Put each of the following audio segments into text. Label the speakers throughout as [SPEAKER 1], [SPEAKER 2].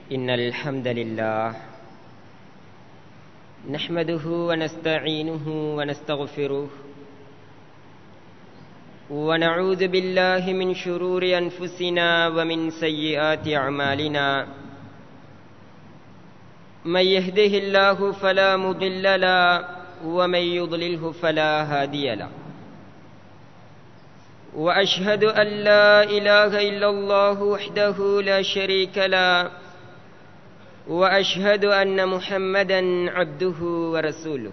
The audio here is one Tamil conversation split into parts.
[SPEAKER 1] إن الحمد لله نحمده ونستعينه ونستغفره ونعوذ بالله من شرور أنفسنا ومن سيئات أعمالنا من يهده الله فلا مضل له ومن يضلله فلا هادي له واشهد ان لا اله الا الله وحده لا شريك له واشهد ان محمدا عبده ورسوله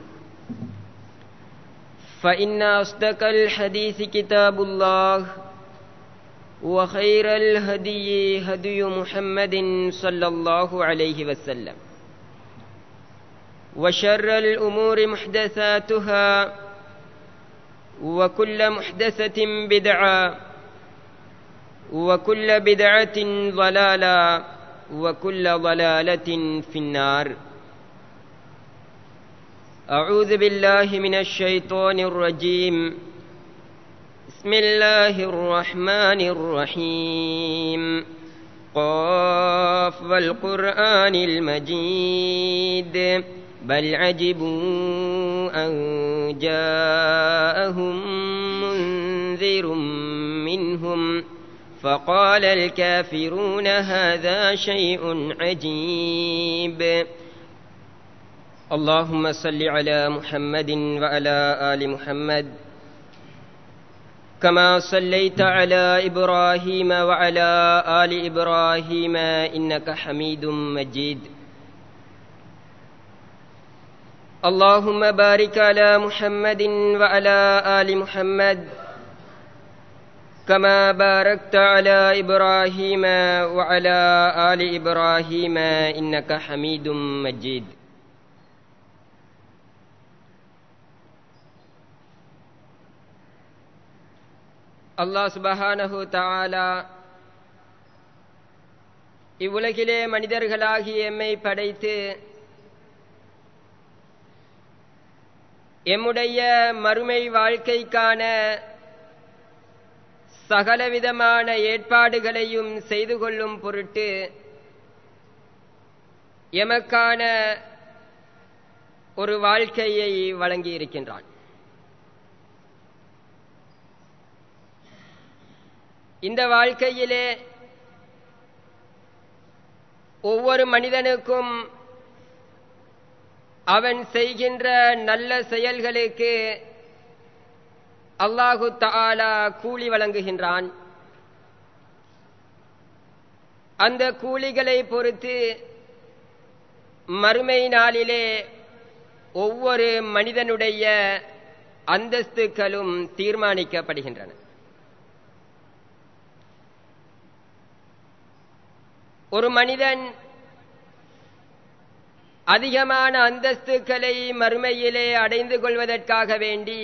[SPEAKER 1] فان اصدق الحديث كتاب الله وخير الهدي هدي محمد صلى الله عليه وسلم وشر الامور محدثاتها وكل محدثة بدعة وكل بدعة ضلالة وكل ضلالة في النار أعوذ بالله من الشيطان الرجيم بسم الله الرحمن الرحيم قاف والقرآن المجيد بل عجبوا أن جاءهم منذر منهم فقال الكافرون هذا شيء عجيب اللهم صل على محمد وعلى آل محمد كما صليت على إبراهيم وعلى آل إبراهيم إنك حميد مجيد اللهم بارك على محمد وعلى آل محمد كما باركت على إبراهيم وعلى آل إبراهيم إنك حميد مجيد அல்லாஹ் சுபஹானஹு தாலா இவ்வுலகிலே மனிதர்களாகி எம்மை படைத்து எம்முடைய மறுமை வாழ்க்கைக்கான சகலவிதமான ஏற்பாடுகளையும் செய்து கொள்ளும் பொருட்டு எமக்கான ஒரு வாழ்க்கையை வழங்கியிருக்கின்றான் இந்த வாழ்க்கையிலே ஒவ்வொரு மனிதனுக்கும் அவன் செய்கின்ற நல்ல செயல்களுக்கு அல்லாஹு தாலா கூலி வழங்குகின்றான் அந்த கூலிகளை பொறுத்து மறுமை நாளிலே ஒவ்வொரு மனிதனுடைய அந்தஸ்துக்களும் தீர்மானிக்கப்படுகின்றன ஒரு மனிதன் அதிகமான அந்தஸ்துக்களை மறுமையிலே அடைந்து கொள்வதற்காக வேண்டி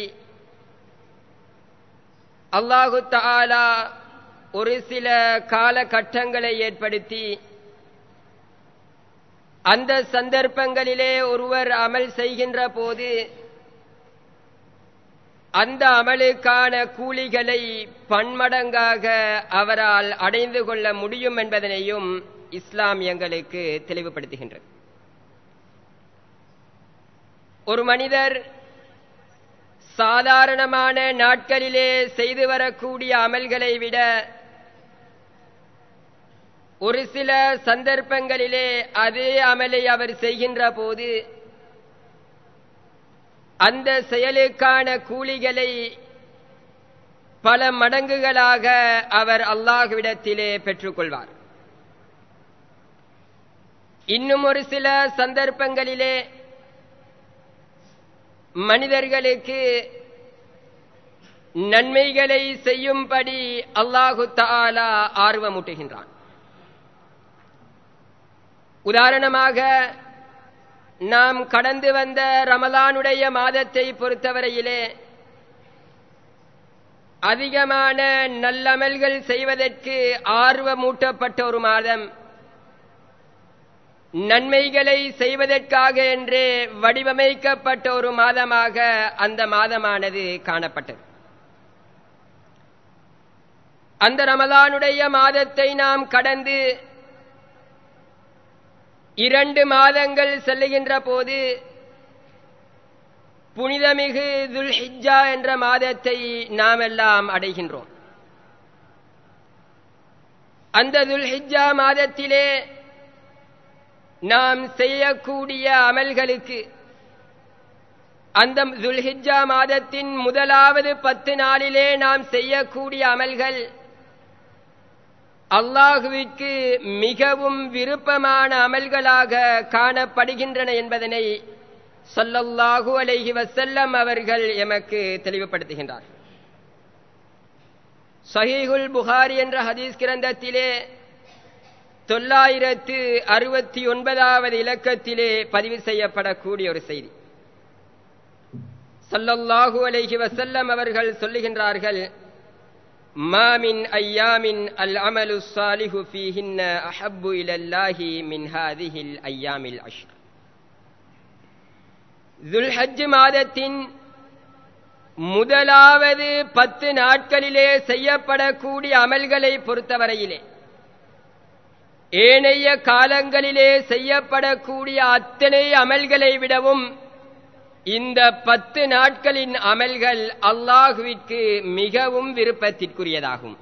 [SPEAKER 1] அல்லாஹு தாலா ஒரு சில காலகட்டங்களை ஏற்படுத்தி அந்த சந்தர்ப்பங்களிலே ஒருவர் அமல் செய்கின்ற போது அந்த அமலுக்கான கூலிகளை பன்மடங்காக அவரால் அடைந்து கொள்ள முடியும் என்பதனையும் இஸ்லாம் எங்களுக்கு தெளிவுபடுத்துகின்றது ஒரு மனிதர் சாதாரணமான நாட்களிலே செய்து வரக்கூடிய அமல்களை விட ஒரு சில சந்தர்ப்பங்களிலே அதே அமலை அவர் செய்கின்ற போது அந்த செயலுக்கான கூலிகளை பல மடங்குகளாக அவர் அல்லாஹ்விடத்திலே பெற்றுக்கொள்வார் இன்னும் ஒரு சில சந்தர்ப்பங்களிலே மனிதர்களுக்கு நன்மைகளை செய்யும்படி அல்லாஹு தாலா ஆர்வமூட்டுகின்றான் உதாரணமாக நாம் கடந்து வந்த ரமலானுடைய மாதத்தை பொறுத்தவரையிலே அதிகமான நல்லமல்கள் செய்வதற்கு ஆர்வமூட்டப்பட்ட ஒரு மாதம் நன்மைகளை செய்வதற்காக என்றே வடிவமைக்கப்பட்ட ஒரு மாதமாக அந்த மாதமானது காணப்பட்டது அந்த ரமலானுடைய மாதத்தை நாம் கடந்து இரண்டு மாதங்கள் செல்லுகின்ற போது புனிதமிகு துல்ஹிஜா என்ற மாதத்தை நாம் எல்லாம் அடைகின்றோம் அந்த துல்ஹிஜா மாதத்திலே நாம் செய்யக்கூடிய அமல்களுக்கு அந்த துல்ஹிஜா மாதத்தின் முதலாவது பத்து நாளிலே நாம் செய்யக்கூடிய அமல்கள் அல்லாஹுவிற்கு மிகவும் விருப்பமான அமல்களாக காணப்படுகின்றன என்பதனை சொல்லல்லாஹு அலைஹி வசல்லம் அவர்கள் எமக்கு தெளிவுபடுத்துகின்றார் சஹீகுல் புகாரி என்ற ஹதீஸ் கிரந்தத்திலே தொள்ளாயிரத்து அறுபத்தி ஒன்பதாவது இலக்கத்திலே பதிவு செய்யப்படக்கூடிய ஒரு செய்தி சல்லல்லாஹு அலைஹி வசல்லம் அவர்கள் சொல்லுகின்றார்கள் மாமின் ஐயாமின் அல் அமலு சாலிஹு ஃபீஹின்ன அஹப்பு இலல்லாஹி மின் ஹாதிஹில் ஐயாமில் அஷ்ர் துல்ஹஜ் மாதத்தின் முதலாவது பத்து நாட்களிலே செய்யப்படக்கூடிய அமல்களை பொறுத்தவரையிலே ஏனைய காலங்களிலே செய்யப்படக்கூடிய அத்தனை அமல்களை விடவும் இந்த பத்து நாட்களின் அமல்கள் அல்லாஹுவிற்கு மிகவும் விருப்பத்திற்குரியதாகும்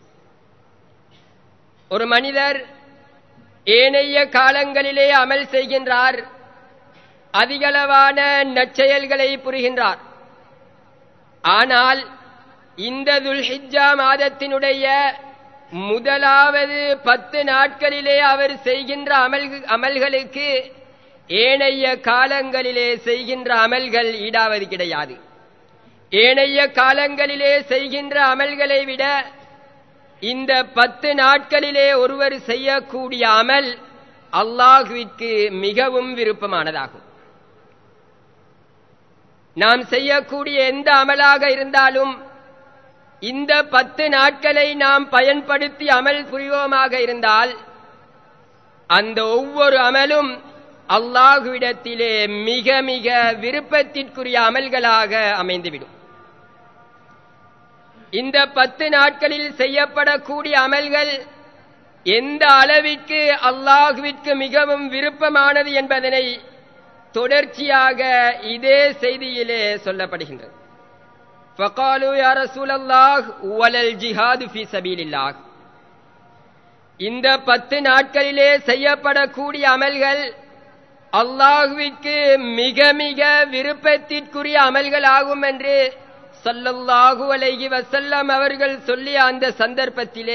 [SPEAKER 1] ஒரு மனிதர் ஏனைய காலங்களிலே அமல் செய்கின்றார் அதிகளவான நற்செயல்களை புரிகின்றார் ஆனால் இந்த துல்ஹிஜா மாதத்தினுடைய முதலாவது பத்து நாட்களிலே அவர் செய்கின்ற அமல் அமல்களுக்கு ஏனைய காலங்களிலே செய்கின்ற அமல்கள் ஈடாவது கிடையாது ஏனைய காலங்களிலே செய்கின்ற அமல்களை விட இந்த பத்து நாட்களிலே ஒருவர் செய்யக்கூடிய அமல் அல்லாஹுவிற்கு மிகவும் விருப்பமானதாகும் நாம் செய்யக்கூடிய எந்த அமலாக இருந்தாலும் இந்த பத்து நாட்களை நாம் பயன்படுத்தி அமல் புரிவோமாக இருந்தால் அந்த ஒவ்வொரு அமலும் அல்லாஹுவிடத்திலே மிக மிக விருப்பத்திற்குரிய அமல்களாக அமைந்துவிடும் இந்த பத்து நாட்களில் செய்யப்படக்கூடிய அமல்கள் எந்த அளவிற்கு அல்லாஹுவிற்கு மிகவும் விருப்பமானது என்பதனை தொடர்ச்சியாக இதே செய்தியிலே சொல்லப்படுகின்றது فقالوا يا رسول الله ولا الجهاد في سبيل الله இந்த பத்து நாட்களிலே செய்யப்படக்கூடிய அமல்கள் அல்லாஹுவிற்கு மிக மிக விருப்பத்திற்குரிய அமல்கள் ஆகும் என்று சல்லல்லாஹு அலைஹி வசல்லம் அவர்கள் சொல்லிய அந்த சந்தர்ப்பத்திலே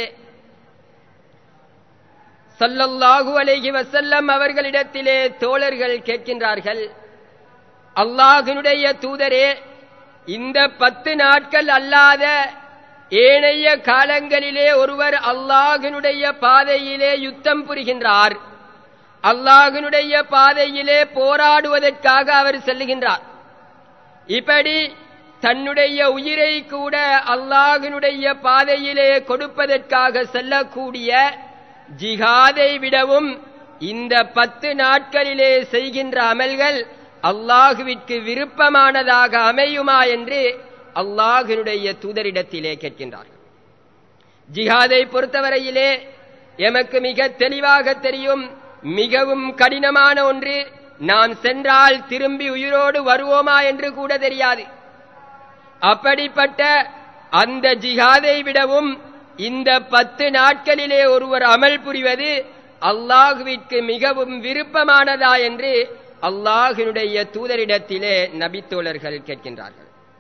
[SPEAKER 1] சல்லல்லாஹு அலைஹி வசல்லம் அவர்களிடத்திலே தோழர்கள் கேட்கின்றார்கள் அல்லாஹினுடைய தூதரே இந்த பத்து நாட்கள் அல்லாத ஏனைய காலங்களிலே ஒருவர் அல்லாஹினுடைய பாதையிலே யுத்தம் புரிகின்றார் அல்லாஹினுடைய பாதையிலே போராடுவதற்காக அவர் செல்லுகின்றார் இப்படி தன்னுடைய உயிரை கூட அல்லாஹினுடைய பாதையிலே கொடுப்பதற்காக செல்லக்கூடிய ஜிஹாதை விடவும் இந்த பத்து நாட்களிலே செய்கின்ற அமல்கள் அல்லாஹுவிற்கு விருப்பமானதாக அமையுமா என்று அல்லாஹினுடைய தூதரிடத்திலே கேட்கின்றார்கள் ஜிஹாதை பொறுத்தவரையிலே எமக்கு மிக தெளிவாக தெரியும் மிகவும் கடினமான ஒன்று நாம் சென்றால் திரும்பி உயிரோடு வருவோமா என்று கூட தெரியாது அப்படிப்பட்ட அந்த ஜிஹாதை விடவும் இந்த பத்து நாட்களிலே ஒருவர் அமல் புரிவது அல்லாஹுவிற்கு மிகவும் விருப்பமானதா என்று அல்லாஹினுடைய தூதரிடத்திலே நபித்தோழர்கள் கேட்கின்றார்கள்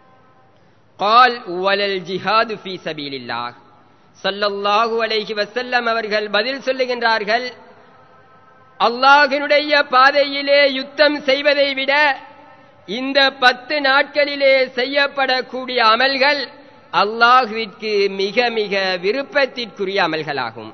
[SPEAKER 1] கால் வலல் ஜிஹாது ஃபி சபீலில்லாஹ் சல்லல்லாஹு அலைஹி வசல்லம் அவர்கள் பதில் சொல்லுகின்றார்கள் அல்லாஹினுடைய பாதையிலே யுத்தம் செய்வதை விட இந்த பத்து நாட்களிலே செய்யப்படக்கூடிய அமல்கள் அல்லாஹுவிற்கு மிக மிக விருப்பத்திற்குரிய அமல்களாகும்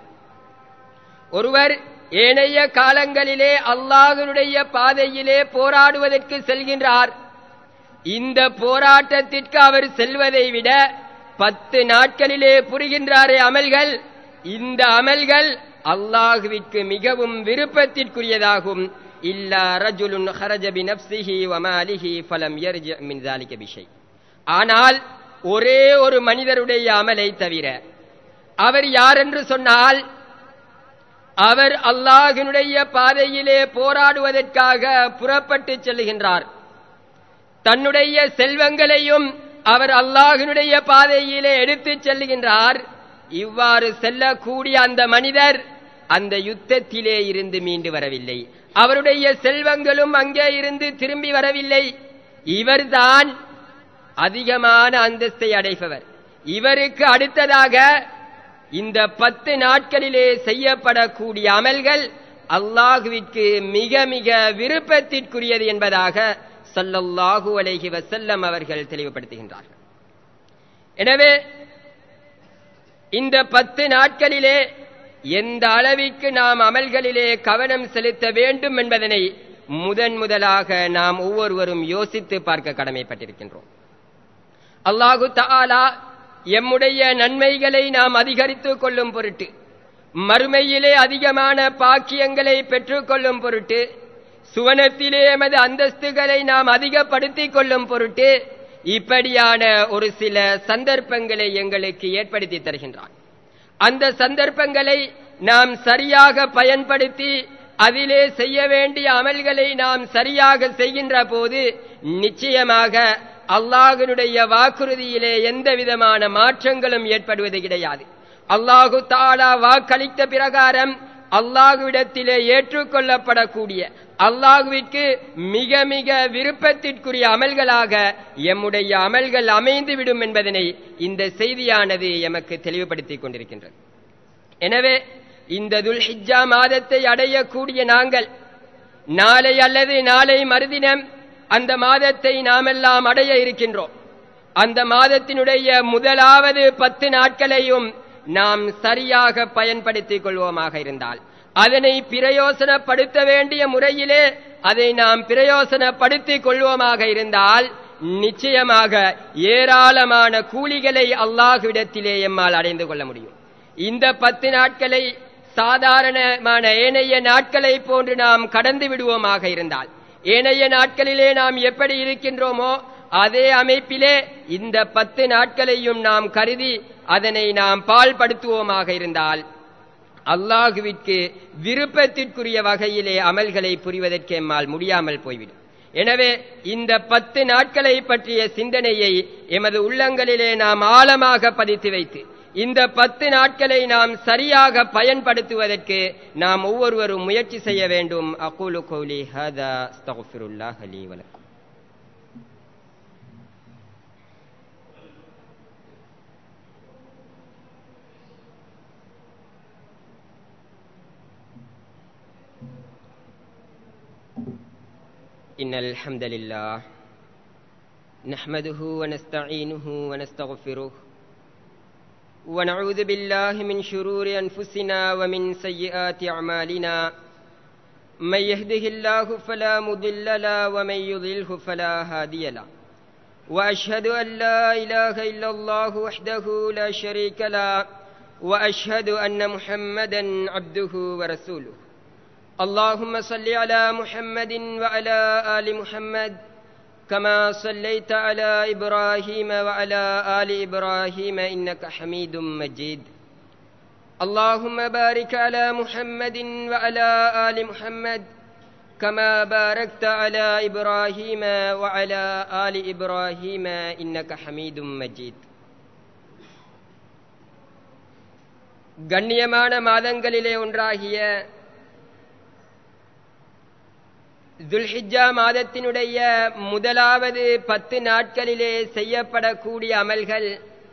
[SPEAKER 1] ஒருவர் ஏனைய காலங்களிலே அல்லாஹனுடைய பாதையிலே போராடுவதற்கு செல்கின்றார் இந்த போராட்டத்திற்கு அவர் செல்வதை விட பத்து நாட்களிலே புரிகின்றாரே அமல்கள் இந்த அமல்கள் அல்லாஹுவிற்கு மிகவும் விருப்பத்திற்குரியதாகும் இல்லா ரஜுலுன் ஹரஜ பி நப்சிஹி வமாலிஹி ஃபலம் யர்ஜ மின் ذلك பிஷை ஆனால் ஒரே ஒரு மனிதருடைய அமலை தவிர அவர் யார் என்று சொன்னால் அவர் அல்லாஹினுடைய பாதையிலே போராடுவதற்காக புறப்பட்டு செல்லுகின்றார் தன்னுடைய செல்வங்களையும் அவர் அல்லாஹினுடைய பாதையிலே எடுத்துச் செல்லுகின்றார் இவ்வாறு செல்லக்கூடிய அந்த மனிதர் அந்த யுத்தத்திலே இருந்து மீண்டு வரவில்லை அவருடைய செல்வங்களும் அங்கே இருந்து திரும்பி வரவில்லை இவர்தான் அதிகமான அந்தஸ்தை அடைபவர் இவருக்கு அடுத்ததாக இந்த பத்து நாட்களிலே செய்யப்படக்கூடிய அமல்கள் அல்லாஹுவிற்கு மிக மிக விருப்பத்திற்குரியது என்பதாக சல்லல்லாஹு அலைஹி வசல்லம் அவர்கள் தெளிவுபடுத்துகின்றார்கள் எனவே இந்த பத்து நாட்களிலே எந்த அளவிற்கு நாம் அமல்களிலே கவனம் செலுத்த வேண்டும் என்பதனை முதன் முதலாக நாம் ஒவ்வொருவரும் யோசித்து பார்க்க கடமைப்பட்டிருக்கின்றோம் அல்லாஹு தாலா எம்முடைய நன்மைகளை நாம் அதிகரித்துக் கொள்ளும் பொருட்டு மறுமையிலே அதிகமான பாக்கியங்களை பெற்றுக்கொள்ளும் பொருட்டு சுவனத்திலே எமது அந்தஸ்துகளை நாம் அதிகப்படுத்திக் கொள்ளும் பொருட்டு இப்படியான ஒரு சில சந்தர்ப்பங்களை எங்களுக்கு ஏற்படுத்தி தருகின்றான் அந்த சந்தர்ப்பங்களை நாம் சரியாக பயன்படுத்தி அதிலே செய்ய வேண்டிய அமல்களை நாம் சரியாக செய்கின்ற போது நிச்சயமாக அல்லாஹனுடைய வாக்குறுதியிலே எந்த விதமான மாற்றங்களும் ஏற்படுவது கிடையாது அல்லாஹு தாலா வாக்களித்த பிரகாரம் அல்லாஹுவிடத்திலே ஏற்றுக்கொள்ளப்படக்கூடிய அல்லாஹுவிற்கு மிக மிக விருப்பத்திற்குரிய அமல்களாக எம்முடைய அமல்கள் அமைந்துவிடும் என்பதனை இந்த செய்தியானது எமக்கு தெளிவுபடுத்திக் கொண்டிருக்கின்றது எனவே இந்த துல்ஹிஜா மாதத்தை அடையக்கூடிய நாங்கள் நாளை அல்லது நாளை மறுதினம் அந்த மாதத்தை நாமெல்லாம் அடைய இருக்கின்றோம் அந்த மாதத்தினுடைய முதலாவது பத்து நாட்களையும் நாம் சரியாக பயன்படுத்திக் கொள்வோமாக இருந்தால் அதனை பிரயோசனப்படுத்த வேண்டிய முறையிலே அதை நாம் பிரயோசனப்படுத்திக் கொள்வோமாக இருந்தால் நிச்சயமாக ஏராளமான கூலிகளை அல்லாஹுவிடத்திலே எம்மால் அடைந்து கொள்ள முடியும் இந்த பத்து நாட்களை சாதாரணமான ஏனைய நாட்களை போன்று நாம் கடந்து விடுவோமாக இருந்தால் ஏனைய நாட்களிலே நாம் எப்படி இருக்கின்றோமோ அதே அமைப்பிலே இந்த பத்து நாட்களையும் நாம் கருதி அதனை நாம் பால்படுத்துவோமாக இருந்தால் அல்லாஹுவிற்கு விருப்பத்திற்குரிய வகையிலே அமல்களை புரிவதற்கு எம்மால் முடியாமல் போய்விடும் எனவே இந்த பத்து நாட்களை பற்றிய சிந்தனையை எமது உள்ளங்களிலே நாம் ஆழமாக பதித்து வைத்து இந்த பத்து நாட்களை நாம் சரியாக பயன்படுத்துவதற்கு நாம் ஒவ்வொருவரும் முயற்சி செய்ய வேண்டும் அகூலு கௌலி ஹதா அஸ்தகுஃபிருல்லாஹ் அலி வலக்கும் إن الحمد لله نحمده ونستعينه ونستغفره ونعوذ بالله من شرور أنفسنا ومن سيئات أعمالنا من يهده الله فلا مضل له ومن يضلله فلا هادي له وأشهد أن لا إله إلا الله وحده لا شريك له وأشهد أن محمدا عبده ورسوله اللهم صل على محمد وعلى آل محمد كما صليت على إبراهيم وعلى آل إبراهيم إنك حميد مجيد اللهم بارك على محمد وعلى آل محمد كما باركت على إبراهيم وعلى آل إبراهيم إنك حميد مجيد கண்ணியமான மாதங்களிலே ஒன்றாகிய துல்ஹிஜா மாதத்தினுடைய முதலாவது பத்து நாட்களிலே செய்யப்படக்கூடிய அமல்கள்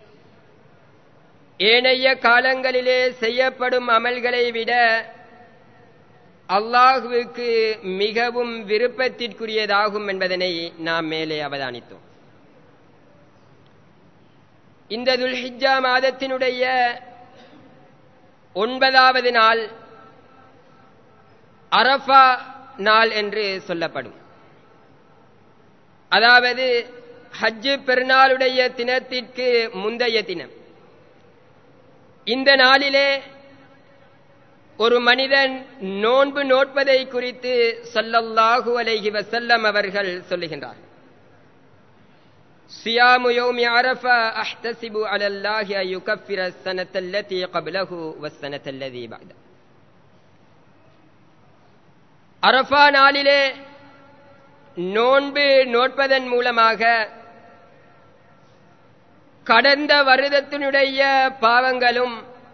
[SPEAKER 1] ஏனைய காலங்களிலே செய்யப்படும் அமல்களை விட அல்லாஹுவுக்கு மிகவும் விருப்பத்திற்குரியதாகும் என்பதனை நாம் மேலே அவதானித்தோம் இந்த துல்ஹிஜா மாதத்தினுடைய ஒன்பதாவது நாள் அரஃபா நாள் என்று சொல்லப்படும் அதாவது ஹஜ்ஜு பெருநாளுடைய தினத்திற்கு முந்தைய தினம் இந்த நாளிலே ஒரு மனிதன் நோன்பு நோட்பதை குறித்து சொல்லல்லாஹு அலைஹி வசல்லம் அவர்கள் சொல்லுகின்றார் صيام يوم عرفة أحتسب على الله أن يكفر السنة التي قبله والسنة الذي بعده அரஃபா நாளிலே நோன்பு நோட்பதன் மூலமாக கடந்த வருடத்தினுடைய பாவங்களும்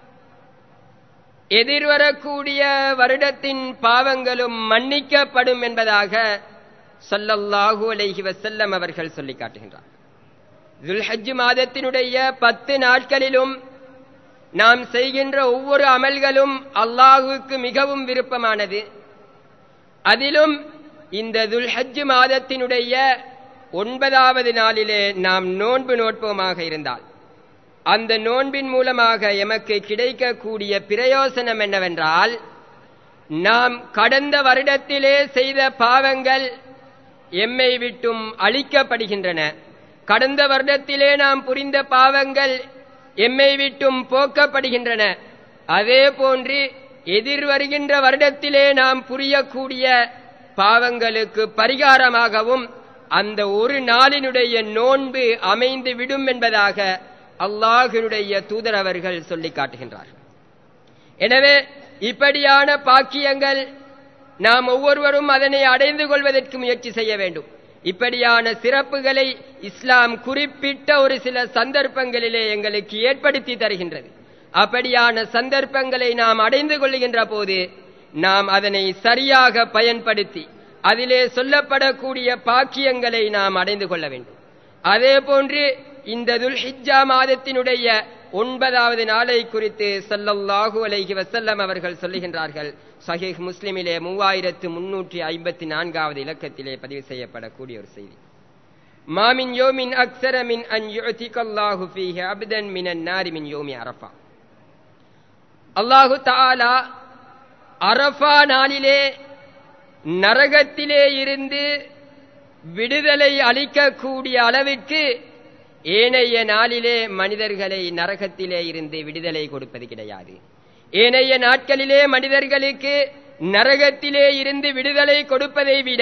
[SPEAKER 1] எதிர்வரக்கூடிய வருடத்தின் பாவங்களும் மன்னிக்கப்படும் என்பதாக சொல்லல்லாஹு அலைஹி வசல்லம் அவர்கள் சொல்லி காட்டுகின்றார் துல்ஹஜ் மாதத்தினுடைய பத்து நாட்களிலும் நாம் செய்கின்ற ஒவ்வொரு அமல்களும் அல்லாஹுக்கு மிகவும் விருப்பமானது அதிலும் இந்த துல்ஹஜ் மாதத்தினுடைய ஒன்பதாவது நாளிலே நாம் நோன்பு நோட்போமாக இருந்தால் அந்த நோன்பின் மூலமாக எமக்கு கிடைக்கக்கூடிய பிரயோசனம் என்னவென்றால் நாம் கடந்த வருடத்திலே செய்த பாவங்கள் எம்மை விட்டும் அழிக்கப்படுகின்றன கடந்த வருடத்திலே நாம் புரிந்த பாவங்கள் எம்மை விட்டும் போக்கப்படுகின்றன அதே போன்று எதிர்வருகின்ற வருடத்திலே நாம் புரியக்கூடிய பாவங்களுக்கு பரிகாரமாகவும் அந்த ஒரு நாளினுடைய நோன்பு அமைந்து விடும் என்பதாக அல்லாஹினுடைய தூதர் அவர்கள் சொல்லி காட்டுகின்றார்கள் எனவே இப்படியான பாக்கியங்கள் நாம் ஒவ்வொருவரும் அதனை அடைந்து கொள்வதற்கு முயற்சி செய்ய வேண்டும் இப்படியான சிறப்புகளை இஸ்லாம் குறிப்பிட்ட ஒரு சில சந்தர்ப்பங்களிலே எங்களுக்கு ஏற்படுத்தி தருகின்றது அப்படியான சந்தர்ப்பங்களை நாம் அடைந்து கொள்கின்ற போது நாம் அதனை சரியாக பயன்படுத்தி அதிலே சொல்லப்படக்கூடிய பாக்கியங்களை நாம் அடைந்து கொள்ள வேண்டும் அதே போன்று இந்த துல்ஹிஜா மாதத்தினுடைய ஒன்பதாவது நாளை குறித்து சல்லல்லாஹு அலைஹி வசல்லம் அவர்கள் சொல்லுகின்றார்கள் சஹீஹ் முஸ்லிமிலே மூவாயிரத்து முன்னூற்றி ஐம்பத்தி நான்காவது இலக்கத்திலே பதிவு செய்யப்படக்கூடிய ஒரு செய்தி மாமின் யோமின் அக்சர மின் அன் யுத்திகல்லாஹு ஃபீஹி அப்தன் மினன் நாரி மின் யோமி அரஃபா அல்லாஹு தஆலா அரஃபா நாளிலே நரகத்திலே இருந்து விடுதலை அளிக்கக்கூடிய அளவிற்கு ஏனைய நாளிலே மனிதர்களை நரகத்திலே இருந்து விடுதலை கொடுப்பது கிடையாது ஏனைய நாட்களிலே மனிதர்களுக்கு நரகத்திலே இருந்து விடுதலை கொடுப்பதை விட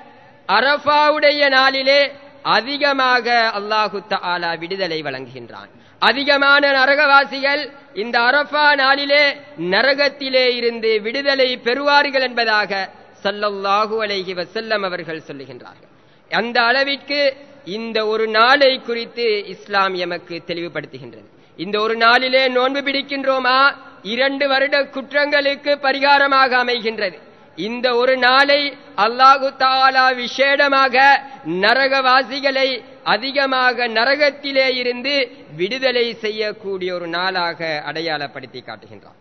[SPEAKER 1] அரஃபாவுடைய நாளிலே அதிகமாக அல்லாஹு தஆலா விடுதலை வழங்குகின்றான் அதிகமான நரகவாசிகள் இந்த அரஃபா நாளிலே நரகத்திலே இருந்து விடுதலை பெறுவார்கள் என்பதாக சல்லல்லாஹு அலைஹி வசல்லம் அவர்கள் சொல்லுகின்றார்கள் அந்த அளவிற்கு இந்த ஒரு நாளை குறித்து இஸ்லாம் எமக்கு தெளிவுபடுத்துகின்றது இந்த ஒரு நாளிலே நோன்பு பிடிக்கின்றோமா இரண்டு வருட குற்றங்களுக்கு பரிகாரமாக அமைகின்றது இந்த ஒரு நாளை அல்லாஹு தாலா விசேடமாக நரகவாசிகளை அதிகமாக நரகத்திலே இருந்து விடுதலை செய்யக்கூடிய ஒரு நாளாக அடையாளப்படுத்தி காட்டுகின்றார்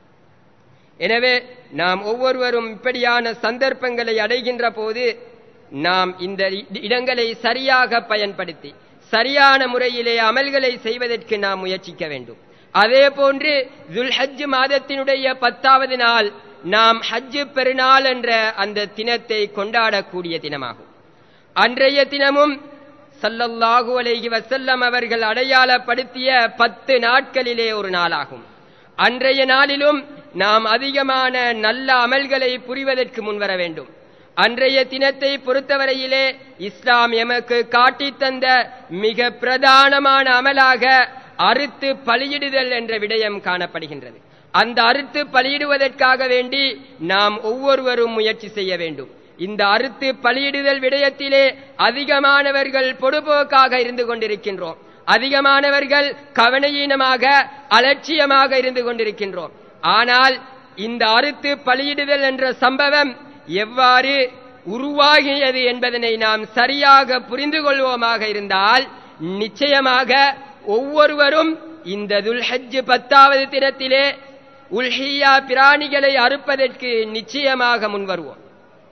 [SPEAKER 1] எனவே நாம் ஒவ்வொருவரும் இப்படியான சந்தர்ப்பங்களை அடைகின்ற போது நாம் இந்த இடங்களை சரியாக பயன்படுத்தி சரியான முறையிலே அமல்களை செய்வதற்கு நாம் முயற்சிக்க வேண்டும் அதே போன்று துல்ஹஜ் மாதத்தினுடைய பத்தாவது நாள் நாம் ஹஜ்ஜு பெருநாள் என்ற அந்த தினத்தை கொண்டாடக்கூடிய தினமாகும் அன்றைய தினமும் சல்லல்லாஹு அலைஹி வசல்லம் அவர்கள் அடையாளப்படுத்திய பத்து நாட்களிலே ஒரு நாளாகும் அன்றைய நாளிலும் நாம் அதிகமான நல்ல அமல்களை புரிவதற்கு முன்வர வேண்டும் அன்றைய தினத்தை பொறுத்தவரையிலே இஸ்லாம் எமக்கு காட்டித் தந்த மிக பிரதானமான அமலாக அறுத்து பலியிடுதல் என்ற விடயம் காணப்படுகின்றது அந்த அறுத்து பலியிடுவதற்காக வேண்டி நாம் ஒவ்வொருவரும் முயற்சி செய்ய வேண்டும் இந்த அறுத்து பலியிடுதல் விடயத்திலே அதிகமானவர்கள் பொடுபோக்காக இருந்து கொண்டிருக்கின்றோம் அதிகமானவர்கள் கவனையீனமாக அலட்சியமாக இருந்து கொண்டிருக்கின்றோம் ஆனால் இந்த அறுத்து பலியிடுதல் என்ற சம்பவம் எவ்வாறு உருவாகியது என்பதனை நாம் சரியாக புரிந்து கொள்வோமாக இருந்தால் நிச்சயமாக ஒவ்வொருவரும் இந்த துல்ஹஜ் பத்தாவது தினத்திலே உல்ஹியா பிராணிகளை அறுப்பதற்கு நிச்சயமாக முன்வருவோம்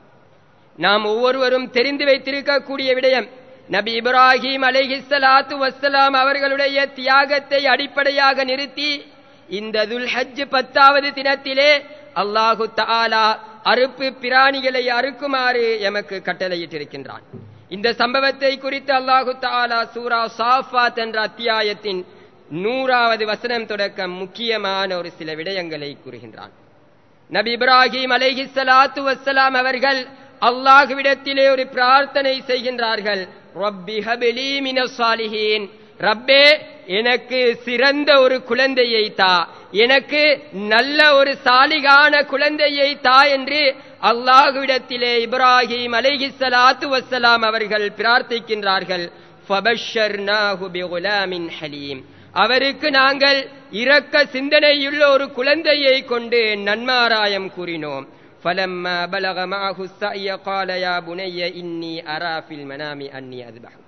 [SPEAKER 1] நாம் ஒவ்வொருவரும் தெரிந்து வைத்திருக்கக்கூடிய விடயம் நபி இப்ராஹிம் அலைஹிஸ்ஸலாத்து வஸ்ஸலாம் அவர்களுடைய தியாகத்தை அடிப்படையாக நிறுத்தி இந்த துல்ஹஜ் பத்தாவது தினத்திலே அல்லாஹு தஆலா அறுப்பு பிராணிகளை அறுக்குமாறு எமக்கு கட்டளையிட்டிருக்கின்றான் இந்த சம்பவத்தை குறித்து அல்லாஹு தாலா சூரா சாஃபாத் என்ற அத்தியாயத்தின் நூறாவது வசனம் தொடக்கம் முக்கியமான ஒரு சில விடயங்களை கூறுகின்றான் நபி இப்ராஹிம் அலைஹி ஸலாத்து வஸ்ஸலாம் அவர்கள் அல்லாஹ்விடத்திலே ஒரு பிரார்த்தனை செய்கின்றார்கள் ரப்பி ஹபிலி மினஸ் சாலிஹீன் ரப்பே எனக்கு சிறந்த ஒரு குழந்தையை தா எனக்கு நல்ல ஒரு சாலிகான குழந்தையை தா என்று அல்லாஹுவிடத்திலே இப்ராஹிம் அலைஹிஸ்ஸலாத்து வஸ்ஸலாம் அவர்கள் பிரார்த்திக்கின்றார்கள் ஃபபஷர்னாஹு பிகுலாமின் ஹலீம் அவருக்கு நாங்கள் இரக்க சிந்தனையுள்ள ஒரு குழந்தையை கொண்டு நன்மாராயம் கூறினோம் فلما بلغ معه السعي قال يا بني إني أرى في المنام أني أذبحك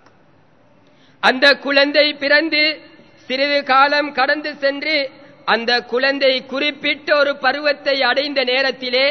[SPEAKER 1] அந்த குழந்தை பிறந்து சிறிது காலம் கடந்து சென்று அந்த குழந்தை குறிப்பிட்ட ஒரு பருவத்தை அடைந்த நேரத்திலே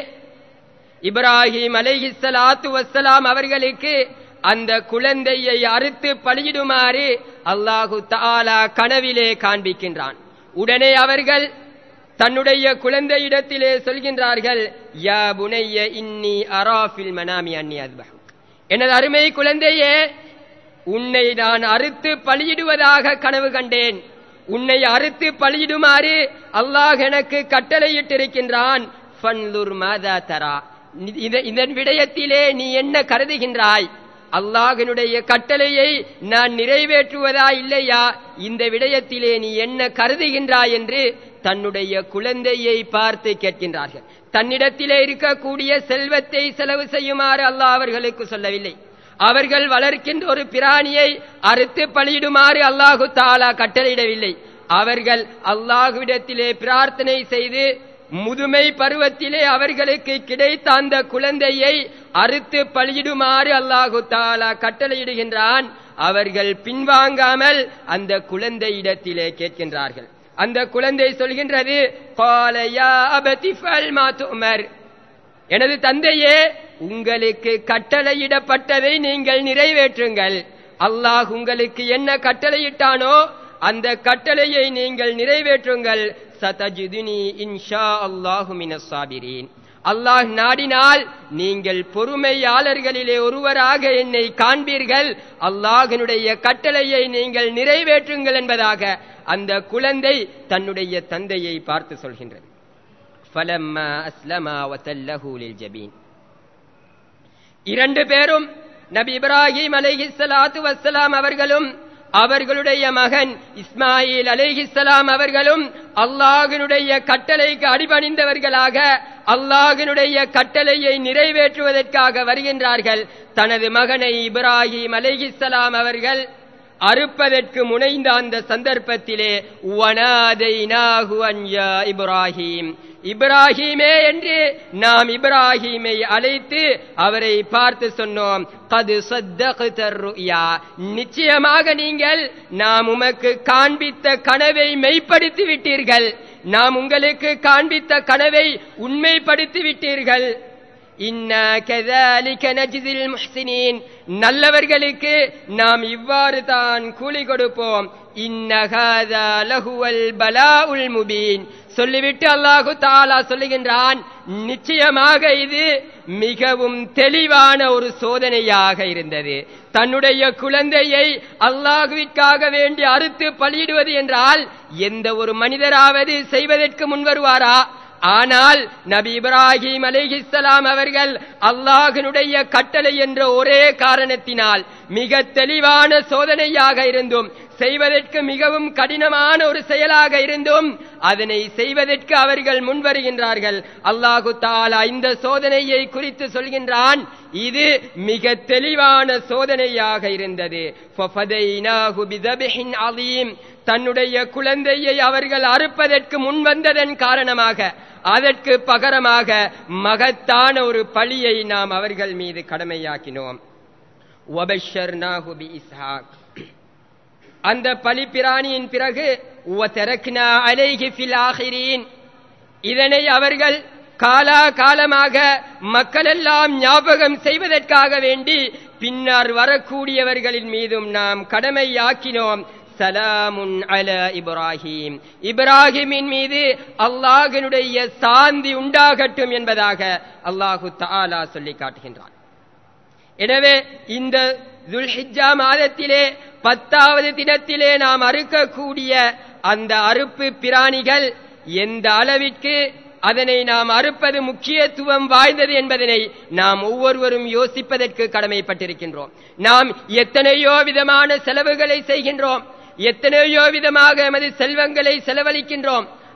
[SPEAKER 1] இப்ராஹிம் அலைஹிஸ்ஸலாத்து வஸ்ஸலாம் அவர்களுக்கு அந்த குழந்தையை அறுத்து பலியிடுமாறு அல்லாஹு தாலா கனவிலே காண்பிக்கின்றான் உடனே அவர்கள் தன்னுடைய குழந்தையிடத்திலே சொல்கின்றார்கள் யா புனைய இன்னி அராஃபில் மனாமி அன்னி அத்பஹ் எனது அருமை குழந்தையே உன்னை நான் அறுத்து பலியிடுவதாக கனவு கண்டேன் உன்னை அறுத்து பலியிடுமாறு அல்லாஹ் எனக்கு கட்டளையிட்டிருக்கின்றான் ஃபன்லுர் மாதா தரா இத- இதன் விடயத்திலே நீ என்ன கருதுகின்றாய் அல்லாஹினுடைய கட்டளையை நான் நிறைவேற்றுவதா இல்லையா இந்த விடயத்திலே நீ என்ன கருதுகின்றாய் என்று தன்னுடைய குழந்தையை பார்த்து கேட்கின்றார்கள் தன்னிடத்திலே இருக்கக்கூடிய செல்வத்தை செலவு செய்யுமாறு அல்லாஹ் அவர்களுக்கு சொல்லவில்லை அவர்கள் வளர்க்கின்ற ஒரு பிராணியை அறுத்து பலியிடுமாறு அல்லாஹு தாலா கட்டளையிடவில்லை அவர்கள் அல்லாஹுவிடத்திலே பிரார்த்தனை செய்து முதுமை பருவத்திலே அவர்களுக்கு கிடைத்த அந்த குழந்தையை அறுத்து பலியிடுமாறு அல்லாஹு தாலா கட்டளையிடுகின்றான் அவர்கள் பின்வாங்காமல் அந்த குழந்தையிடத்திலே கேட்கின்றார்கள் அந்த குழந்தை சொல்கின்றது "قَالَ يَا أَبَتِ افْعَلْ مَا تُؤْمَرُ." எனது தந்தையே உங்களுக்கு கட்டளையிடப்பட்டதை நீங்கள் நிறைவேற்றுங்கள் அல்லாஹ் உங்களுக்கு என்ன கட்டளையிட்டானோ அந்த கட்டளையை நீங்கள் நிறைவேற்றுங்கள் சதஜிதுனி இன்ஷா அல்லாஹு மினஸ் சாபிரீன் அல்லாஹ் நாடினால் நீங்கள் பொறுமையாளர்களிலே ஒருவராக என்னை காண்பீர்கள் அல்லாஹினுடைய கட்டளையை நீங்கள் நிறைவேற்றுங்கள் என்பதாக அந்த குழந்தை தன்னுடைய தந்தையை பார்த்து சொல்கின்றது فلما أسلما وتله للجبين இரண்டு பேரும் நபி இப்ராஹிம் அலைஹிஸ்ஸலாத்து வஸ்ஸலாம் அவர்களும் அவர்களுடைய மகன் இஸ்மாயில் அலைஹிஸ்ஸலாம் அவர்களும் அல்லாஹினுடைய கட்டளைக்கு அடிபணிந்தவர்களாக அல்லாஹினுடைய கட்டளையை நிறைவேற்றுவதற்காக வருகின்றார்கள் தனது மகனை இப்ராஹிம் அலைஹிஸ்ஸலாம் அவர்கள் அறுப்பதற்கு முனைந்த அந்த சந்தர்ப்பத்திலே வனாதைனாஹு அன்யா இப்ராஹிம் இப்ராஹிமே என்று நாம் இப்ராஹிமை அழைத்து அவரை பார்த்து சொன்னோம் கது ருயா நிச்சயமாக நீங்கள் நாம் உமக்கு காண்பித்த கனவை மெய்ப்படுத்தி விட்டீர்கள் நாம் உங்களுக்கு காண்பித்த கனவை உண்மைப்படுத்தி விட்டீர்கள் இன்னா கذلك نجزي المحسنين நல்லவர்களுக்கு நாம் இவ்வாறு தான் கூலி கொடுப்போம் இன்ன ஹாதா லஹுவல் பலாஉல் முபீன் சொல்லிவிட்டு அல்லாஹு தாலா சொல்லுகின்றான் நிச்சயமாக இது மிகவும் தெளிவான ஒரு சோதனையாக இருந்தது தன்னுடைய குழந்தையை அல்லாஹுவிற்காக வேண்டி அறுத்து பலியிடுவது என்றால் எந்த ஒரு மனிதராவது செய்வதற்கு முன்வருவாரா ஆனால் நபி இப்ராஹிம் அலைஹிஸ்ஸலாம் அவர்கள் அல்லாஹினுடைய கட்டளை என்ற ஒரே காரணத்தினால் மிக தெளிவான சோதனையாக இருந்தும் செய்வதற்கு மிகவும் கடினமான ஒரு செயலாக இருந்தும் அதனை செய்வதற்கு அவர்கள் முன்வருகின்றார்கள் அல்லாஹு தாலா இந்த சோதனையை குறித்து சொல்கின்றான் இது மிக தெளிவான சோதனையாக இருந்தது فَفَدَيْنَاهُ بِذَبْحٍ عَظِيمٍ தன்னுடைய குழந்தையை அவர்கள் அறுப்பதற்கு முன்வந்ததன் காரணமாக அதற்கு பகரமாக மகத்தான ஒரு பழியை நாம் அவர்கள் மீது கடமையாக்கினோம் وَبَشَّرْنَاهُ بِإِسْحَاقَ அந்த பலி பிராணியின் பிறகு وَتَرَكْنَا عَلَيْهِ فِي الْآخِرِينَ இதனை அவர்கள் காலா காலமாக மக்களெல்லாம் ஞாபகம் செய்வதற்காக வேண்டி பின்னர் வரக்கூடியவர்களின் மீதும் நாம் கடமையாக்கினோம் சலாமுன் அல இப்ராஹிம் இப்ராஹிமின் மீது அல்லாஹினுடைய சாந்தி உண்டாகட்டும் என்பதாக அல்லாஹு தாலா சொல்லி காட்டுகின்றான் எனவே இந்த துல்ஹிஜா மாதத்திலே பத்தாவது தினத்திலே நாம் அறுக்கக்கூடிய அந்த அறுப்பு பிராணிகள் எந்த அளவிற்கு அதனை நாம் அறுப்பது முக்கியத்துவம் வாய்ந்தது என்பதனை நாம் ஒவ்வொருவரும் யோசிப்பதற்கு கடமைப்பட்டிருக்கின்றோம் நாம் எத்தனையோ விதமான செலவுகளை செய்கின்றோம் எத்தனையோ விதமாக எமது செல்வங்களை செலவழிக்கின்றோம்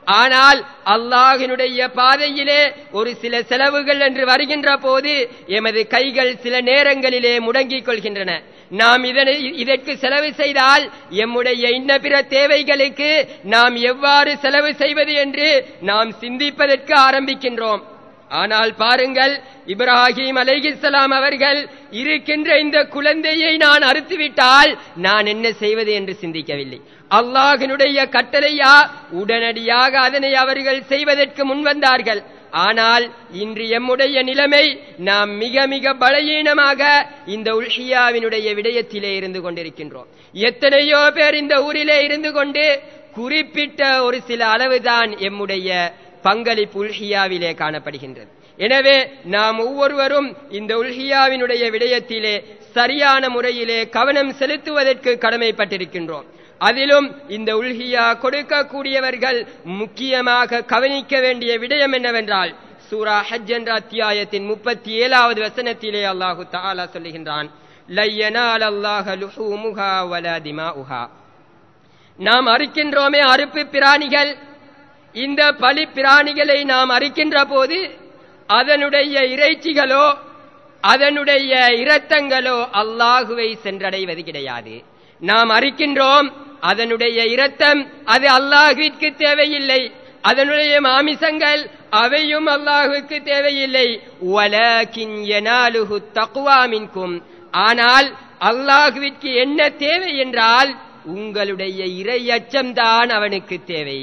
[SPEAKER 1] ஆனால் அல்லாஹினுடைய பாதையிலே ஒரு சில செலவுகள் என்று வருகின்ற போது எமது கைகள் சில நேரங்களிலே முடங்கிக் கொள்கின்றன நாம் இதனை இதற்கு செலவு செய்தால் எம்முடைய இன்ன பிற தேவைகளுக்கு நாம் எவ்வாறு செலவு செய்வது என்று நாம் சிந்திப்பதற்கு ஆரம்பிக்கின்றோம் ஆனால் பாருங்கள் இப்ராஹிம் அலைஹிஸ்ஸலாம் அவர்கள் இருக்கின்ற இந்த குழந்தையை நான் அறுத்துவிட்டால் நான் என்ன செய்வது என்று சிந்திக்கவில்லை அல்லாஹினுடைய கட்டளையா உடனடியாக அதனை அவர்கள் செய்வதற்கு முன்வந்தார்கள் ஆனால் இன்று எம்முடைய நிலைமை நாம் மிக மிக பலகீனமாக இந்த உல்ஹியாவினுடைய விடயத்திலே இருந்து கொண்டிருக்கின்றோம் எத்தனையோ பேர் இந்த ஊரிலே இருந்து கொண்டு குறிப்பிட்ட ஒரு சில அளவுதான் எம்முடைய பங்களிப்பு உல்ஹியாவிலே காணப்படுகின்றது எனவே நாம் ஒவ்வொருவரும் இந்த உல்ஹியாவினுடைய விடயத்திலே சரியான முறையிலே கவனம் செலுத்துவதற்கு கடமைப்பட்டிருக்கின்றோம் அதிலும் இந்த உல்ஹியா கொடுக்கக்கூடியவர்கள் முக்கியமாக கவனிக்க வேண்டிய விடயம் என்னவென்றால் சூரா ஹஜ் என்ற அத்தியாயத்தின் முப்பத்தி ஏழாவது வசனத்திலே அல்லாஹு தாலா சொல்லுகின்றான் லையனால் அல்லாஹ லுஹூமுஹா வல திமாஉஹா நாம் அறுக்கின்றோமே அறுப்பு பிராணிகள் இந்த பலி பிராணிகளை நாம் அறுக்கின்ற போது அதனுடைய இறைச்சிகளோ அதனுடைய இரத்தங்களோ அல்லாஹுவை சென்றடைவது கிடையாது நாம் அறிக்கின்றோம் அதனுடைய இரத்தம் அது அல்லாஹுவிற்கு தேவையில்லை அதனுடைய மாமிசங்கள் அவையும் அல்லாஹுக்கு தேவையில்லை வலகின் யனாலுஹு தக்வா மின்கும் ஆனால் அல்லாஹுவிற்கு என்ன தேவை என்றால் உங்களுடைய இறை அச்சம்தான் அவனுக்கு தேவை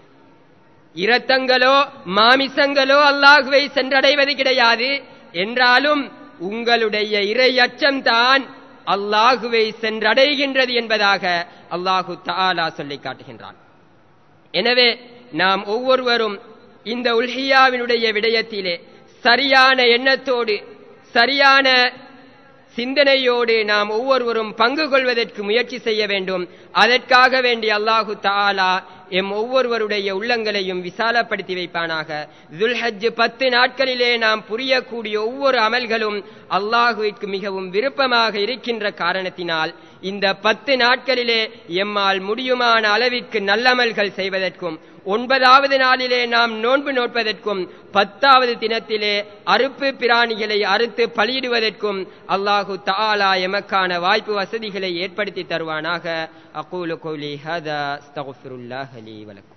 [SPEAKER 1] இரத்தங்களோ மாமிசங்களோ அல்லாஹுவை சென்றடைவது கிடையாது என்றாலும் உங்களுடைய இறை அச்சம்தான் அல்லாஹுவை சென்றடைகின்றது என்பதாக அல்லாஹு தாலா சொல்லி காட்டுகின்றான் எனவே நாம் ஒவ்வொருவரும் இந்த உல்ஹியாவினுடைய விடயத்திலே சரியான எண்ணத்தோடு சரியான சிந்தனையோடு நாம் ஒவ்வொருவரும் பங்கு கொள்வதற்கு முயற்சி செய்ய வேண்டும் அதற்காக வேண்டி அல்லாஹு தாலா எம் ஒவ்வொருவருடைய உள்ளங்களையும் விசாலப்படுத்தி வைப்பானாக துல்ஹஜ் பத்து நாட்களிலே நாம் புரியக்கூடிய ஒவ்வொரு அமல்களும் அல்லாஹுவிற்கு மிகவும் விருப்பமாக இருக்கின்ற காரணத்தினால் இந்த பத்து நாட்களிலே எம்மால் முடியுமான அளவிற்கு நல்லமல்கள் செய்வதற்கும் ஒன்பதாவது நாளிலே நாம் நோன்பு நோட்பதற்கும் பத்தாவது தினத்திலே அறுப்பு பிராணிகளை அறுத்து பலியிடுவதற்கும் அல்லாஹு தாலா எமக்கான வாய்ப்பு வசதிகளை ஏற்படுத்தி தருவானாக அகூலு கோலி ஹதா அஸ்தகுஃபிருல்லாஹ் லி வலக்கும்